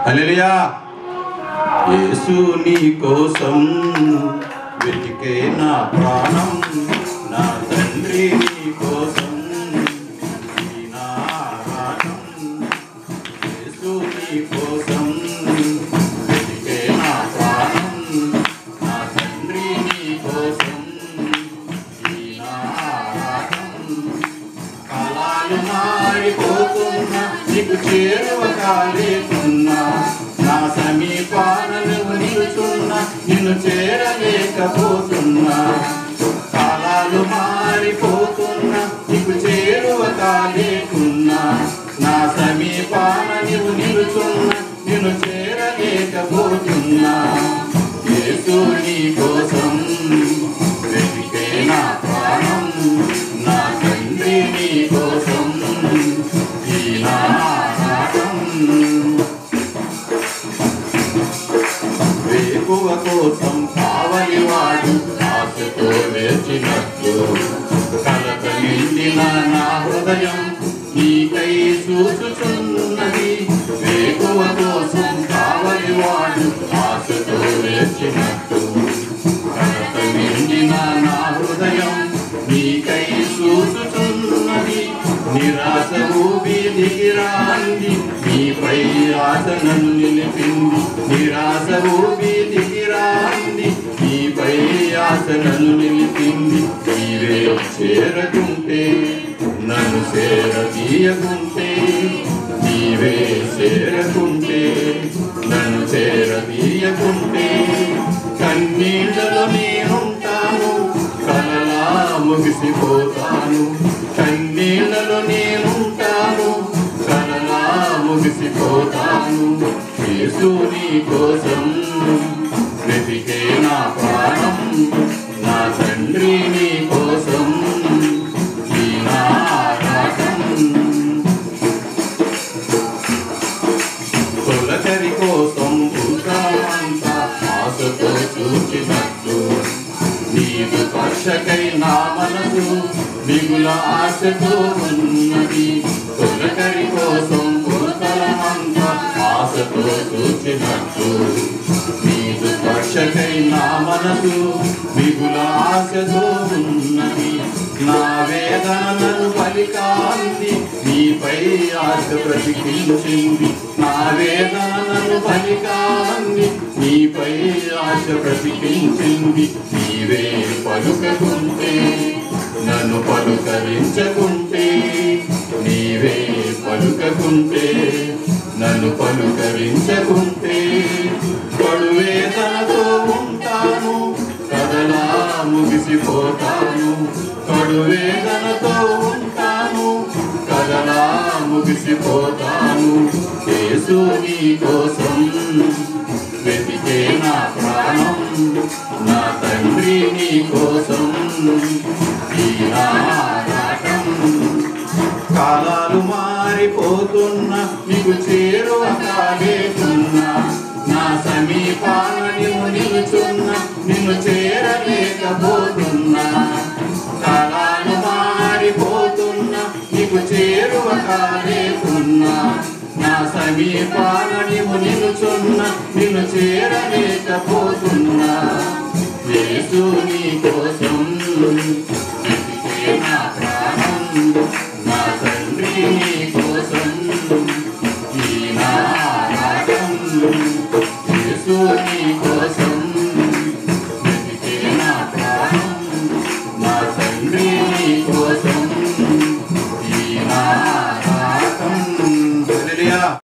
హల్లెలూయా యేసు నీ కోసం వెతికే నా ప్రాణం నా తండ్రి నీ కోసం ఈ నా రాగం. యేసు నీ కోసం వెతికే నా ప్రాణం నా తండ్రి నీ కోసం ఈ నా రాగం. కాలాలు మారిపోతున్నా నీకు చేరువ కాలేకున్నా నా సమీపాన నువ్వు నిలుచున్నా నిన్ను చేరలేకపోతున్నా కాలాలు మారిపోతున్నా నీకు చేరువ కాలేకున్నా నా సమీపాన నువ్వు నిలుచున్నా నిన్ను చేరలేకపోతున్నా యేసు నీ కోసం వెతికే నా ప్రాణం నా తండ్రి నీ కోసం ఈ నా నాటం వేకువ కోసం కావలి వాడు ఆశతో వేచినట్టు కలత నిండిన నా హృదయం నీకై చూచుచున్నది వేకువ కోసం కావలి వాడు ఆశతో వేచినట్టు కలత నిండిన నా హృదయం నీకై చూచుచున్నది నిరాశ ఊబి దిగిరాంది నీపై ఆశ నన్ను నిలిపింది నిరాశ ఊబి దిగిరాంది నీపై ఆశ నన్ను నిలిపింది నీవే చేరకుంటే నన్ను చేరదీయకుంటే నీవే చేరకుంటే నన్ను చేరదీయకుంటే కన్నీళ్ళలో నేనుంటాను కలలా ముగిసిపోతాను కన్నీళ్ళలో నేనుంటాను కలలా ముగిసిపోతాను యేసు నీ కోసం వెతికే నా ప్రాణం నా తండ్రి నీ కోసం ఈ నా రాగం తొలకరి కోసం భూతమంతా ఆశతో చూచినట్టు నీదు స్పర్శకై నా మనసు మిగుల ఆశతో ఉన్నది తొలకరి కోసం భూతలమంతా ఆశతో చూచినట్టు నీదు స్పర్శకై నా మనసు మిగుల ఆశతో ఉన్నది నా వేదనలను పలికాంది నీపై ఆశ బ్రతికించింది నా వేదనలను పలికాంది నీపై ఆశ బ్రతికించింది నీవే పలుకకుంటే నన్ను పలుకరించకుంటే నీవే పలుకకుంటే నన్ను పలుకరించకుంటే పడు వేదనతో ఉంటాను కదలా ముగిసిపోతాను కడు వేదనతో ఉంటాను కదలా ముగిసిపోతాను యేసు నీ కోసం వెతికే నా ప్రాణం నా తండ్రి నీ కోసం ఈ నా రాగం. కాలాలు మారిపోతున్నా నీకు చేరువ కాలేకున్నా నా సమీపాన నిన్ను నిలుచున్నా నిన్ను చేరలేకపోతున్నా కాలాలు మారిపోతున్నా నీకు చేరువ కాలేకున్నా నా సమీపాన నీవు నిలుచున్నా నిన్ను చేరలేకపోతున్నా యేసు నీ కోసం వెతికే నా ప్రాణం నా తండ్రి నీ కోసం ఈ నా రాగం యేసు నీ కోసం